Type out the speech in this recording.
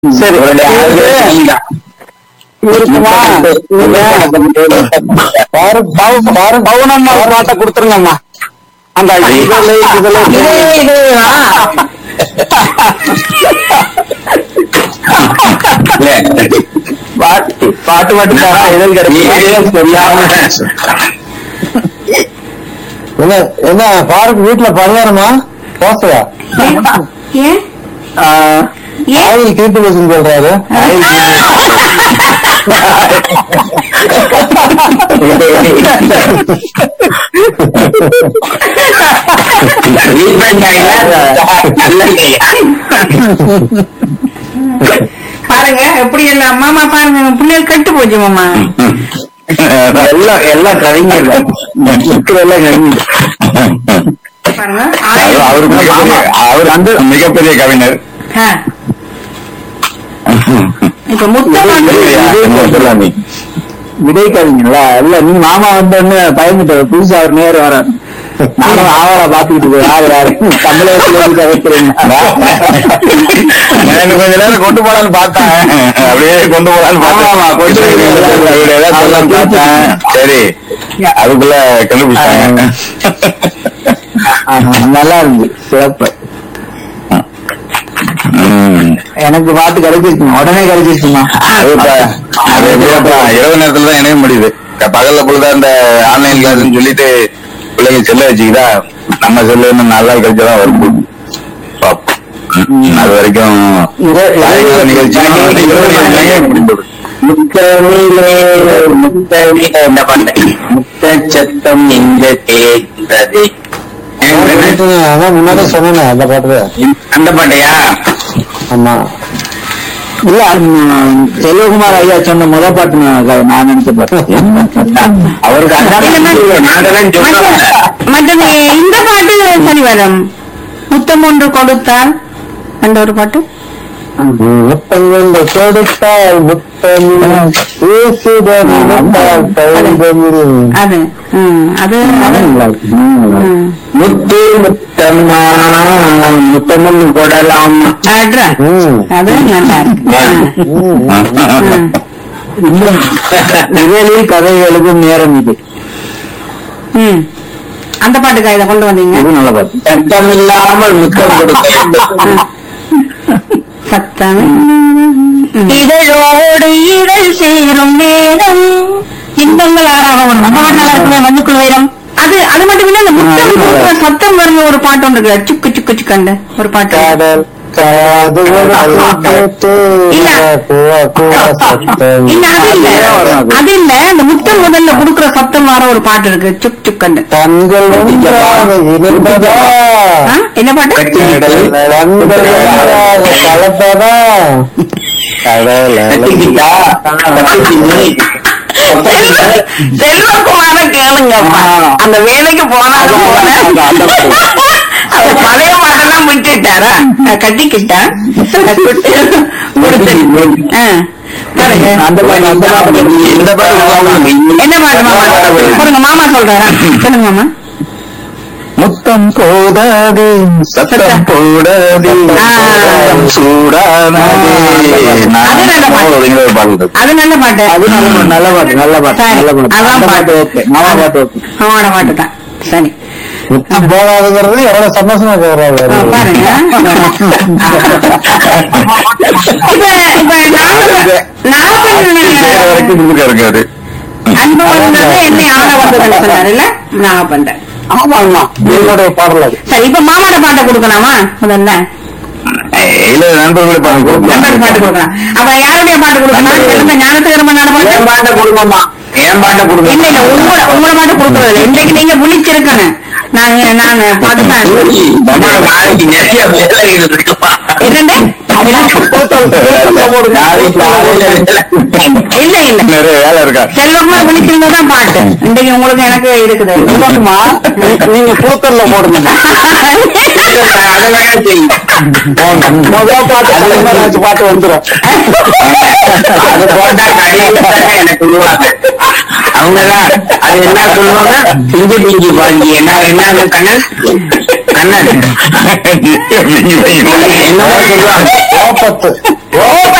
சரி உங்களுடைய ஆறு நீங்க. இருக்குமா பவுனம்மா ஒரு பாட்டை கொடுத்துருங்கம்மா அந்த இதுல இதுல இதே இதுவா? இல்ல, பாட்டு பாட்டு பாட்டு தரா இதழ் நீங்களே கிடைக்கும் தெரியாம என்ன என்ன பாருக்கு வீட்டுல பணியாரமா தோசையா ஏன் ஆயில் கீட்டு வச்சுன்னு சொல்றாரு ரீஃபண்ட் ஆயில நல்ல பாருங்க எப்படி எல்லாம் மாமா பாருங்க பிள்ளைகள் கெட்டு போச்சு மாமா எல்லாம் எல்லாம் கவிஞர் எல்லாம் கவிஞர் பாருங்க அவரு- ஆயிரம் அவரு மிகப்பெரிய அவர் வந்து மிகப்பெரிய கவிஞர் ஆ. இப்ப முத்தம் வந்து சொல்லாமி விடை கவிஞங்களா இல்ல நீ மாமா வந்தோன்னு பயந்துட்டு புதுசா அவர் நேரம் வர நானும் ஆவலா பாத்துக்கிட்டு இருக்கேன் யார் யாரு தமிழகத்துல கவிக்கிறீங்க நான் கொஞ்ச நேரம் கொண்டு போலான்னு பார்த்தேன் அப்படியே கொண்டு போலான்னு பார்த்தேன் ஆமா, ஆமா, கொண்டு போய் இவரு ஏதாவது சொல்லலாம்னு பார்த்தேன் சரி அதுக்குள்ள கண்டுபிடிச்சாங்க நல்லா இருந்து சிறப்பு ம். எனக்கு பாட்டு கிடைச்சிருக்குமா உடனே கிடைச்சிருக்குமா அது இப்ப- அது எப்படியாப்பா, இரவு நேரத்துல தான் இணைய முடியுது இப்ப பகல்ல பொழுதா இந்த ஆன்லைன் கிளாஸ்ன்னு சொல்லிட்டு பிள்ளைங்க செல்ல வச்சுக்கிட்டா நம்ம செல்லு இன்னும் நாலு நாள் கழிச்சுதான் வரும் பாப்போம். ம். அது வரைக்கும் இர- சாயங்கால நிகழ்ச்சி வந்து இரவு நிகழ்ச்சியிலேயே முடிந்துவிடும். முத்தமிழே முத்தமிழே இந்த பாட்டு. முத்த சத்தம் எங்க கேட்கிறது அதான் முன்னாடியே சொன்னேன் அந்த பாட்டு அந்த பாட்டையா ஆமா இல்ல ம், செல்வகுமார் ஐயா சொன்ன முத பாட்டு நான் நான் நினைச்ச பாட்டு அவருக்கு அந்த நாங்கெல்லாம் சொல்றோம் மற்ற- மற்றது இந்த பாட்டு சரி வரும் முத்தம் ஒன்று கொடுத்தால் அந்த ஒரு பாட்டு முத்தங்கள் கொடுத்தால் முத்தம் பேசுதல் நினைத்தால் தழுதல். அது ம், அது அது ம். முத்து முத்தம்மா முத்தமும் கொடலாம் அட்ரா. ம். அது நல்லா இருக்கு ம். இதழில் கதை எழுதும் நேரம் இது ம். அந்த பாட்டுக்கா இதை கொண்டு வந்தீங்க இது நல்ல பாட்டு சத்தம் இல்லாமல் முத்தம் கொடுக்க சத்தம் இதழோடு இதழ் சேரும் நேரம் இன்பங்கள் ஆறாக வரும் அந்த பாட்டு நல்லா இருக்குமே மண்ணுக்குள் வைரம் அது அது மட்டும் இல்ல அந்த முத்தம் கொடுக்கிற சத்தம் வரும் ஒரு பாட்டு ஒன்று இருக்கு சுக்கு சுக்கு சுக்கண்டு ஒரு பாட்டு காதல் காது கேட்டு இல்ல. கூவ கூவ சத்தம் இல்ல அது இல்ல அது இல்ல அந்த முத்தம் முதல்ல கொடுக்கிற சத்தம் வர ஒரு பாட்டு இருக்கு சுக் சுக்கண்டு கண்கள் ஒன்றாக இருந்ததா ஆ? என்ன பாட்டு கண்கள் ஒன்றாக கலந்ததா கடல் கத்திக்கிட்டா கத்திக்கிட்டு செல்வகுமார கேளுங்கப்பா அந்த வேலைக்கு போனாலும் அவர் பழைய பாட்டெல்லாம் விட்டுட்டாரா கட்டிக்கிட்டா அந்த பாட்டு அந்த பாட்டு இந்த பாட்டு என்ன பாட்டு மாமா சொல்லுங்க மாமா சொல்றாரா சொல்லுங்க மாமா முத்தம் போதாது சத்தம் போடாதே ஆ. சூடானதே அது நல்ல பாட்டு. அப்படிங்கிற ஒரு பாடல் இருக்கு. அது நல்ல பாட்டு அது நல்ல நல்ல பாட்டு நல்ல பாட்டு சரி, நல்ல பாட்டு அதான் அந்த பாட்டு. பாட்டு ஓகே மாமா பாட்டு ஓகே அவனோட பாட்டு தான் சரி முத்தம் போதாதுங்கிறது எவ்வளவு சந்தோஷமா ஆ, கேட்கறாரு பாருங்க இப்ப இப்ப நாகப்பன் வேற வரைக்கும் முழுக்க இருக்காரு அன்பு வந்தது என்னை ஆள வந்ததுன்னு சொன்னாருல்ல நாகப்பண்ட ஆமா ஆமா என்னுடைய பாடல் அது சரி இப்ப மாமாட பாட்டை கொடுக்கலாமா முதல்ல இல்ல நண்பர்களே பாருங்க நம்பர் பாட்டு கொடுக்கலாம் அப்ப யாருடைய பாட்டு கொடுக்கலாம் சொல்லுங்க ஞானத்துக்கு என் பாட்டு பாட்டை கொடுங்கம்மா என் பாட்டை இல்ல கொடுங்க இல்ல உங்களோட உங்களோட பாட்டு கொடுக்கறது இல்ல இன்றைக்கு நீங்க விழிச்சிருக்கணும் நாங்க நாங்க பார்த்துதான் நாளைக்கு நிறைய வேலைகள் இருக்குமா என்னண்டு இல்ல இல்ல நிறைய வேலை இருக்கா செல்வகுமார் விழிச்சிருந்ததான் பாட்டு இன்றைக்கு உங்களுக்கு எனக்கு இருக்குது இல்லம்மா, நீ- நீங்க கூத்தல்ல போடுங்க அதெல்லாம் செய்யும் முதல் பாட்டு கலைஞராஜ் பாட்டு வந்துரும் அது போட்டா கடையில எனக்கு விடுவாங்க அவங்கதான் அது என்ன சொல்லுவாங்க பிஞ்சு பிஞ்சு பாஞ்சி என்ன என்ன கண்ணன் கண்ணன் என்னமோ சொல்லுவாங்க கோபத்து